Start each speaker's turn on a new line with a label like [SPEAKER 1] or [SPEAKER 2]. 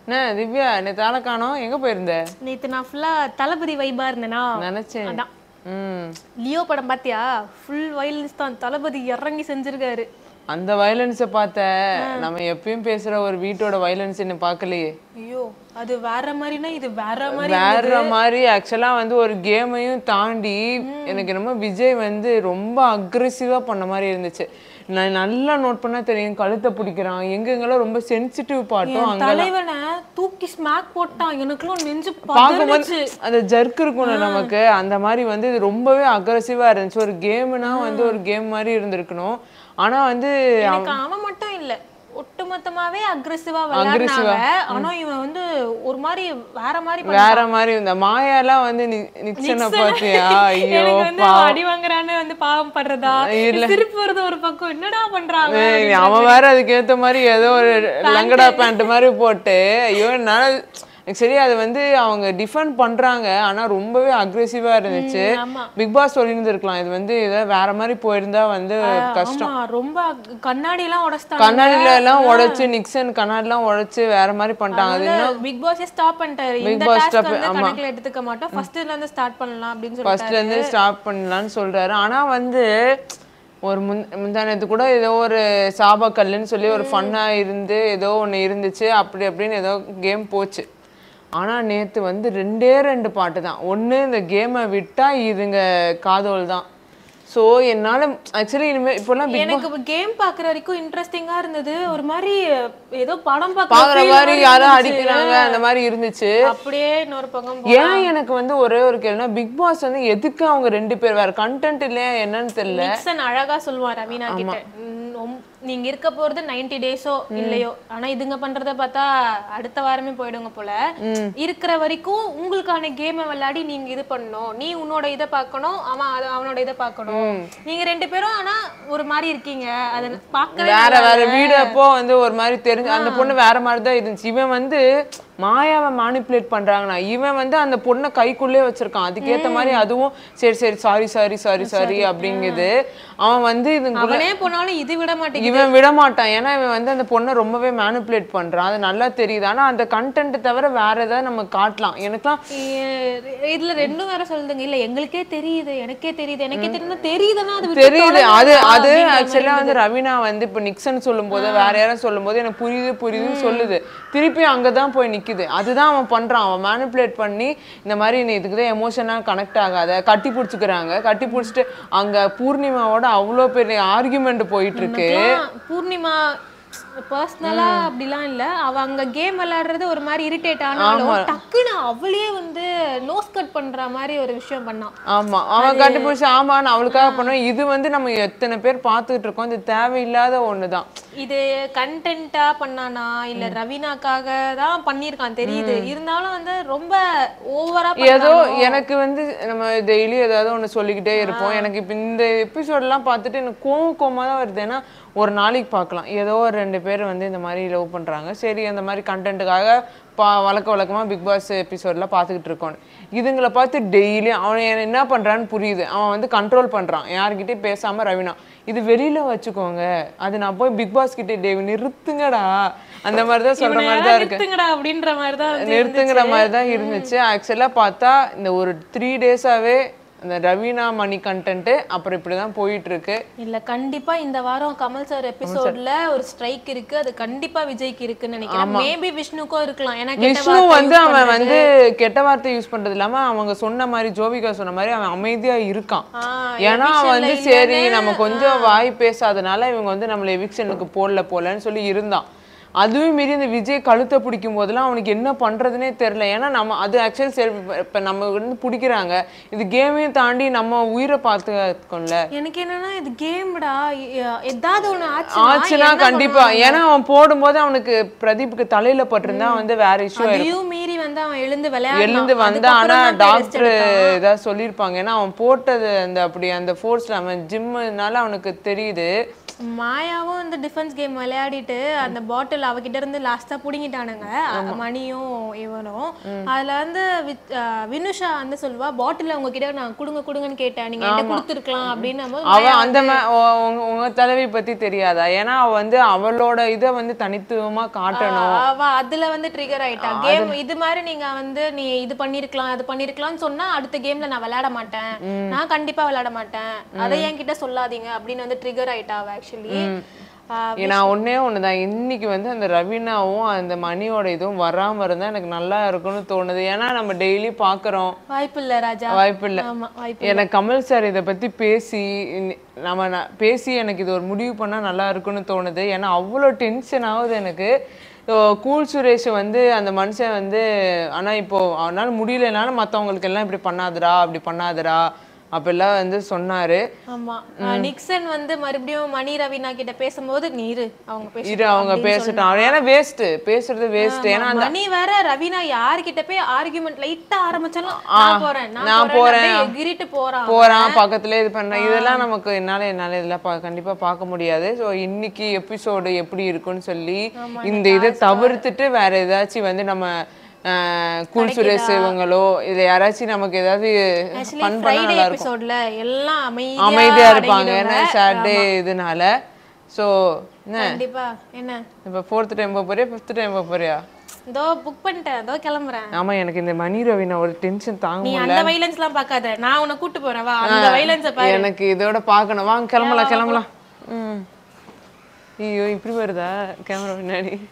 [SPEAKER 1] என்ன திவ்யா நேற்று ஆளை காணோம் எங்க போயிருந்த
[SPEAKER 2] நேத்து நான் ஃபுல்லா தளபதி வைபா இருந்தேனா
[SPEAKER 1] நினைச்சேன்
[SPEAKER 2] அதான்
[SPEAKER 1] ம்
[SPEAKER 2] லியோ படம் பாத்தியா ஃபுல் வயலன்ஸ் தான் தளபதி இறங்கி செஞ்சிருக்காரு
[SPEAKER 1] அந்த வயலன்ஸை பார்த்த நம்ம எப்பயும் பேசுற ஒரு வீட்டோட வயலன்ஸ் என்ன பார்க்கலையே
[SPEAKER 2] ஐயோ அது வேற மாதிரினா இது வேற மாதிரி
[SPEAKER 1] வேற மாதிரி ஆக்சுவலா வந்து ஒரு கேமையும் தாண்டி எனக்கு என்னமோ விஜய் வந்து ரொம்ப அக்ரெசிவா பண்ண மாதிரி இருந்துச்சு நான் நல்லா நோட் பண்ணா தெரியும் கழுத்தை பிடிக்கிறான் எங்கெங்கெல்லாம் ரொம்ப சென்சிட்டிவ் பாட்டும் அங்க
[SPEAKER 2] தலைவனை தூக்கி ஸ்மாக் போட்டான் எனக்குலாம் நெஞ்சு
[SPEAKER 1] பார்க்கும்போது
[SPEAKER 2] பதறுச்சு
[SPEAKER 1] அந்த ஜர்க் இருக்கும்ல நமக்கு அந்த மாதிரி வந்து இது ரொம்பவே அக்ரெசிவா இருந்துச்சு ஒரு கேம்னா வந்து ஒரு கேம் மாதிரி இருந்திருக்கணும் ஆனா வந்து
[SPEAKER 2] எனக்கு அவன் மட்டும் இல்ல ஒட்டுமொத்தமாவே அக்ரெசிவா விளையாடுனாங்க ஆனா இவன் வந்து ஒரு மாதிரி வேற மாதிரி பண்ணான்.
[SPEAKER 1] வேற மாதிரி இந்த மாயாலாம் வந்து நி- நிக்சனை பார்த்தியா ஐயோ
[SPEAKER 2] எனக்கு வந்து அடி வாங்குறான்னு வந்து பாவம் படுறதா சிரிப்பு வருது ஒரு பக்கம் என்னடா பண்றாங்க
[SPEAKER 1] ஏய், அவன் வேற அதுக்கு ஏத்த மாதிரி ஏதோ ஒரு லங்கடா பேண்ட் மாதிரி போட்டு ஐயோ என்னால எனக்கு சரி அது வந்து அவங்க டிஃபெண்ட் பண்றாங்க ஆனா ரொம்பவே அக்ரெசிவா இருந்துச்சு
[SPEAKER 2] ஆமா
[SPEAKER 1] பிக் பாஸ் சொல்லியிருந்திருக்கலாம் இது வந்து ஏதாவது வேற மாதிரி போயிருந்தா வந்து கஷ்டம்
[SPEAKER 2] ஆமா ரொம்ப கண்ணாடி எல்லாம் உடைச்சிட்டாங்க
[SPEAKER 1] கண்ணாடில எல்லாம் உடைச்சு நிக்சன் கண்ணாடிலாம் உடைச்சு வேற மாதிரி பண்ணிட்டாங்க அது
[SPEAKER 2] பிக் பாஸே ஸ்டாப் பண்ணிட்டாரு இந்த
[SPEAKER 1] Boss
[SPEAKER 2] டாஸ்க்
[SPEAKER 1] stop-
[SPEAKER 2] வந்து கணக்குல எடுத்துக்க மாட்டோம் ஃபர்ஸ்ட்ல இருந்து ஸ்டார்ட் பண்ணலாம் அப்படின்னு சொல்லிட்டு
[SPEAKER 1] ஃபர்ஸ்ட்ல இருந்து ஸ்டாப் பண்ணலாம்னு சொல்றாரு ஆனா வந்து ஒரு முன் முந்தானத்து கூட ஏதோ ஒரு சாபக்கல்லுன்னு சொல்லி ஒரு ஃபன்னா இருந்து ஏதோ ஒண்ணு இருந்துச்சு அப்படி அப்படின்னு ஏதோ கேம் போச்சு ஆனா நேத்து வந்து ரெண்டே ரெண்டு பாட்டு தான் ஒண்ணு இந்த கேமை விட்டா இதுங்க காதோல் தான் ஸோ என்னால ஆக்சுவலி இனிமே இப்போல்லாம் Big
[SPEAKER 2] எனக்கு கேம் பாக்குற வரைக்கும் இன்ட்ரெஸ்டிங்கா இருந்தது ஒரு மாதிரி ஏதோ படம்
[SPEAKER 1] பாக்குற
[SPEAKER 2] பாக்குற
[SPEAKER 1] மாதிரி யாரும் அடிக்கிறாங்க அந்த மாதிரி இருந்துச்சு
[SPEAKER 2] அப்படியே இன்னொரு பக்கம்
[SPEAKER 1] ஏன் எனக்கு வந்து ஒரே ஒரு கேள்வினா பிக் பாஸ் வந்து எதுக்கு அவங்க ரெண்டு பேர் வேற கண்டென்ட் இல்லையா என்னன்னு தெரியல
[SPEAKER 2] நிக்சன் அழகா சொல்லுவான் ரவீனா கிட்ட "ம், உம், நீங்க இருக்க போறது 90 டேஸோ இல்லையோ ஆனா இதுங்க பண்றத பார்த்தா அடுத்த வாரமே போயிடுங்க போல இருக்கிற வரைக்கும் உங்களுக்கான கேமை விளையாடி நீங்க இது பண்ணணும் நீ உன்னோட இதை பார்க்கணும் அவன் அத- அவனோட இதை பார்க்கணும் நீங்க ரெண்டு பேரும் ஆனா ஒரு மாதிரி இருக்கீங்க அதை பார்க்கவே
[SPEAKER 1] வேற வேற வீடு அப்போ வந்து ஒரு மாதிரி தெரிஞ்சு அந்த பொண்ணு வேற மாதிரி தான் இருந்துச்சு இவன் வந்து மாயாவை மேனிப்புலேட் பண்றாங்கண்ணா இவன் வந்து அந்த பொண்ணை கைக்குள்ளே வச்சிருக்கான் அதுக்கேத்த மாதிரி அதுவும் சரி சரி சாரி சாரி சாரி சாரி அப்படிங்குது அவன் வந்து இது
[SPEAKER 2] அவனே போனாலும் இது விட மாட்டேங்குது
[SPEAKER 1] இவன் விட மாட்டான் ஏன்னா இவன் வந்து அந்த பொண்ணை ரொம்பவே மேனிப்புலேட் பண்றான் அது நல்லா தெரியுது ஆனா அந்த கண்டென்ட் தவிர வேற ஏதாவது நம்ம காட்டலாம் எனக்குலாம்
[SPEAKER 2] ஏ- இதுல ரெண்டும் வேற சொல்லுதுங்க இல்ல எங்களுக்கே தெரியுது எனக்கே தெரியுது எனக்கே தெரியுது தெரியுதுன்னா அது விட்டு
[SPEAKER 1] தெரியுது
[SPEAKER 2] தொலைங்க
[SPEAKER 1] அது அது
[SPEAKER 2] அப்படின்ற மாதிரி
[SPEAKER 1] ஆக்சுவலா வந்து ரவீனா வந்து இப்ப நிக்சன் சொல்லும் போது வேற யாரும் சொல்லும் போது எனக்கு புரியுது புரியுதுன்னு சொல்லுது திருப்பி அங்கதான் போய் நிக்குது அதுதான் அவன் பண்றான் அவன் மேனிப்புலேட் பண்ணி இந்த மாதிரி நீ இதுக்கு தான் எமோஷனா கனெக்ட் ஆகாத கட்டி பிடிச்சிக்கிறாங்க கட்டி பிடிச்சிட்டு அங்க பூர்ணிமாவோட அவ்வளோ பெரிய ஆர்குமெண்ட் போயிட்டு இருக்கு
[SPEAKER 2] எனக்குலாம் பூர்ணிமா பர்சனலா அப்படிலாம் இல்ல அவ அங்க கேம் விளையாடுறது ஒரு மாதிரி இரிட்டேட் ஆனாலும் டக்குன்னு அவளே வந்து நோஸ் கட் பண்ற மாதிரி ஒரு விஷயம் பண்ணான்
[SPEAKER 1] ஆமா அவன் கட்டி பிடிச்சி ஆமான்னு அவளுக்காக பண்ணுவேன் இது வந்து நம்ம எத்தனை பேர் பார்த்துட்டு இருக்கோம் இது தேவையில்லாத ஒண்ணுதான்
[SPEAKER 2] இது கண்டென்ட்டா பண்ணானா இல்ல ரவீனாக்காக தான் பண்ணிருக்கான் தெரியுது இருந்தாலும் வந்து ரொம்ப ஓவரா
[SPEAKER 1] ஏதோ எனக்கு வந்து நம்ம டெய்லி ஏதாவது ஒண்ணு சொல்லிக்கிட்டே இருப்போம் எனக்கு இப்ப இந்த எபிசோட்லாம் பார்த்துட்டு எனக்கு கோவம் கோவமா தான் வருது ஏன்னா ஒரு நாளைக்கு பார்க்கலாம் ஏதோ ஒரு ரெண்டு பேர் வந்து இந்த மாதிரி லவ் பண்றாங்க சரி அந்த மாதிரி கண்டென்ட்டுக்காக பா வழக்க வழக்கமா பிக் பாஸ் எபிசோட்லாம் பார்த்துக்கிட்டு இருக்கோம் இதுங்களை பார்த்து டெய்லி அவன் என்ன- என்ன பண்றான்னு புரியுது அவன் வந்து கண்ட்ரோல் பண்றான் யார்கிட்டயும் பேசாம ரவினா இது வெளியில வச்சுக்கோங்க அது நான் போய் பிக் பாஸ் கிட்ட டேவி நிறுத்துங்கடா அந்த மாதிரி தான் சொல்ற மாதிரி தான் இருக்கு
[SPEAKER 2] நிறுத்துங்கடா அப்படின்ற மாதிரி தான் வந்து
[SPEAKER 1] நிறுத்துங்கிற மாதிரி தான் இருந்துச்சு ஆக்சுவலா பார்த்தா இந்த ஒரு த்ரீ டேஸாவே அந்த ரவீனா மணி கண்டென்ட் அப்புறம் இப்படிதான் போயிட்டு இருக்கு
[SPEAKER 2] இல்ல கண்டிப்பா இந்த வாரம் கமல் சார் எபிசோட்ல ஒரு ஸ்ட்ரைக் இருக்கு அது கண்டிப்பா விஜய்க்கு இருக்குன்னு நினைக்கிறேன் மேபி விஷ்ணுக்கும் இருக்கலாம் ஏன்னா கெட்ட
[SPEAKER 1] விஷ்ணு
[SPEAKER 2] வார்த்தை
[SPEAKER 1] வந்து
[SPEAKER 2] use
[SPEAKER 1] அவன்
[SPEAKER 2] பண்றது.
[SPEAKER 1] வந்து கெட்ட வார்த்தை யூஸ் பண்றது இல்லாம அவங்க சொன்ன மாதிரி ஜோவிகா சொன்ன மாதிரி அவன் அமைதியா இருக்கான்
[SPEAKER 2] ஆ,
[SPEAKER 1] ஏன்னா அவன் வந்து
[SPEAKER 2] eviction ல
[SPEAKER 1] சரி
[SPEAKER 2] இல்லைன்னு,
[SPEAKER 1] நம்ம கொஞ்சம் வாய் பேசாதனால இவங்க வந்து நம்மள எவிக்ஷனுக்கு போடல போலன்னு சொல்லி இருந்தான் அதுவும் மீறி இந்த விஜய் கழுத்தை பிடிக்கும் போதெல்லாம் அவனுக்கு என்ன பண்றதுனே தெரியல ஏன்னா நம்ம அது ஆக்சுவலி சரி இப்ப- இப்ப நம்ம வந்து பிடிக்கிறாங்க இது கேமையும் தாண்டி நம்ம உயிரை பார்த்துக்கோம்ல
[SPEAKER 2] எனக்கு என்னன்னா இது கேம்டா ஏதாவது ஒண்ணு
[SPEAKER 1] ஆச்சுன்னா கண்டிப்பா ஏன்னா அவன் போடும்போது அவனுக்கு பிரதீப்புக்கு தலையில பட்டிருந்தா வந்து வேற இஷ்யூ
[SPEAKER 2] அதையும் மீறி வந்து அவன் எழுந்து விளையாடலாம்
[SPEAKER 1] எழுந்து வந்தா ஆனா
[SPEAKER 2] அதுக்கப்புறம் தான் போய் rest
[SPEAKER 1] டாக்டர்
[SPEAKER 2] எடுத்தான்.
[SPEAKER 1] ஏதாவது சொல்லியிருப்பாங்க ஏன்னா அவன் போட்டது அந்த அப்படி அந்த ஃபோர்ஸ்ல அவன் ஜிம்முனால அவனுக்கு தெரியுது
[SPEAKER 2] மாயாவும் இந்த டிஃபென்ஸ் கேம் விளையாடிட்டு அந்த பாட்டில் அவகிட்ட இருந்து லாஸ்டா புடுங்கிட்டானுங்க மணியும் இவனும் அதுல வந்து வித்- ஆஹ் வினுஷா வந்து சொல்லுவா பாட்டில் உங்ககிட்ட நான் கொடுங்க கொடுங்கன்னு கேட்டேன் நீங்க என்கிட்ட கொடுத்துருக்கலாம் அப்படின்னு போது
[SPEAKER 1] அவ அந்த மா- உ- உங்க உங்க தலைவி பத்தி தெரியாதா ஏன்னா அவ வந்து அவளோட இதை வந்து தனித்துவமா காட்டணும்
[SPEAKER 2] அவ அதுல வந்து ட்ரிகர் ஆயிட்டா கேம் இது மாதிரி நீங்க வந்து நீ இது பண்ணிருக்கலாம் அது பண்ணிருக்கலாம்னு சொன்னா அடுத்த கேம்ல நான் விளையாட மாட்டேன் நான் கண்டிப்பா விளையாட மாட்டேன் அதை என்கிட்ட சொல்லாதீங்க அப்படின்னு வந்து ட்ரிகர் ஆயிட்டா அவ ஆக்சுவலி
[SPEAKER 1] நான் ஒண்ணே ஒண்ணுதான் இன்னைக்கு வந்து அந்த ரவீனாவும் அந்த மணியோட இதுவும் வராம இருந்தா எனக்கு நல்லா இருக்கும்னு தோணுது ஏன்னா நம்ம டெய்லி பாக்குறோம்
[SPEAKER 2] வாய்ப்பு இல்ல ராஜா
[SPEAKER 1] வாய்ப்பு இல்ல
[SPEAKER 2] ஆமா வாய்ப்பு
[SPEAKER 1] எனக்கு கமல் சார் இதை பத்தி பேசி இன்னி- நம்ம ந- பேசி எனக்கு இது ஒரு முடிவு பண்ணா நல்லா இருக்கும்னு தோணுது ஏன்னா அவ்வளோ டென்ஷன் ஆகுது எனக்கு ஓ, கூல் சுரேஷ் வந்து அந்த மனுஷன் வந்து ஆனா இப்போ அவனால முடியலனாலும் மத்தவங்களுக்கு எல்லாம் இப்படி பண்ணாதடா அப்படி பண்ணாதடா அப்படிலாம் வந்து சொன்னாரு
[SPEAKER 2] ஆமா ஆஹ் நிக்சன் வந்து மறுபடியும் மணி ரவீனா கிட்ட பேசும்போது நீ இரு அவங்க பேச
[SPEAKER 1] இரு அவங்க பேசட்டும் ஏன்னா வேஸ்ட் பேசுறது வேஸ்ட் ஏன்னா அந்த
[SPEAKER 2] மணி வேற ரவீனா யார்கிட்ட போய் ஆர்குமெண்ட் லைட்டா ஆரம்பிச்சாலும் நான் போறேன்
[SPEAKER 1] நான்
[SPEAKER 2] நான் போறேன் எகிரிட்டு போறான்
[SPEAKER 1] போறான் பக்கத்துல இது பண்ண இதெல்லாம் நமக்கு என்னால என்னால இதெல்லாம் பா- கண்டிப்பா பார்க்க முடியாது ஸோ இன்னைக்கு எபிசோடு எப்படி இருக்குன்னு சொல்லி இந்த இதை தவிர்த்துட்டு வேற ஏதாச்சும் வந்து நம்ம அஹ், கூல் சுரேஷ் இவங்களோ இல்ல யாராச்சும் நமக்கு ஏதாவது
[SPEAKER 2] ஆக்சுவலி
[SPEAKER 1] ஃபன் பண்ணா
[SPEAKER 2] ஃப்ரைடே
[SPEAKER 1] நல்லா இருக்கும்
[SPEAKER 2] எபிசோட்ல எல்லாம் அமைதியா
[SPEAKER 1] அமைதியா இருப்பாங்க ஏன்னா
[SPEAKER 2] அடங்கிடுவாங்க.
[SPEAKER 1] சாட்டர்டே இதனால ஸோ என்ன
[SPEAKER 2] கண்டிப்பா என்ன
[SPEAKER 1] இப்போ ஃபோர்த் டைம் போக போறியா ஃபிஃப்த் டைம் போக போறியா
[SPEAKER 2] இதோ புக் பண்ணிட்டேன் இதோ கிளம்புறேன்
[SPEAKER 1] ஆமா எனக்கு இந்த மணி ரவினா ஒரு டென்ஷன் தாங்க
[SPEAKER 2] நீ
[SPEAKER 1] முடியல
[SPEAKER 2] அந்த வைலன்ஸ் எல்லாம் பார்க்காத நான் உன்னை கூட்டு போறேன் வா அந்த வைலன்ஸ பாரு
[SPEAKER 1] எனக்கு இதோட பார்க்கணும் வாங்க கிளம்பலாம் கிளம்பலாம் ம் ஐயோ இப்படி வருதா கேமரா பின்னாடி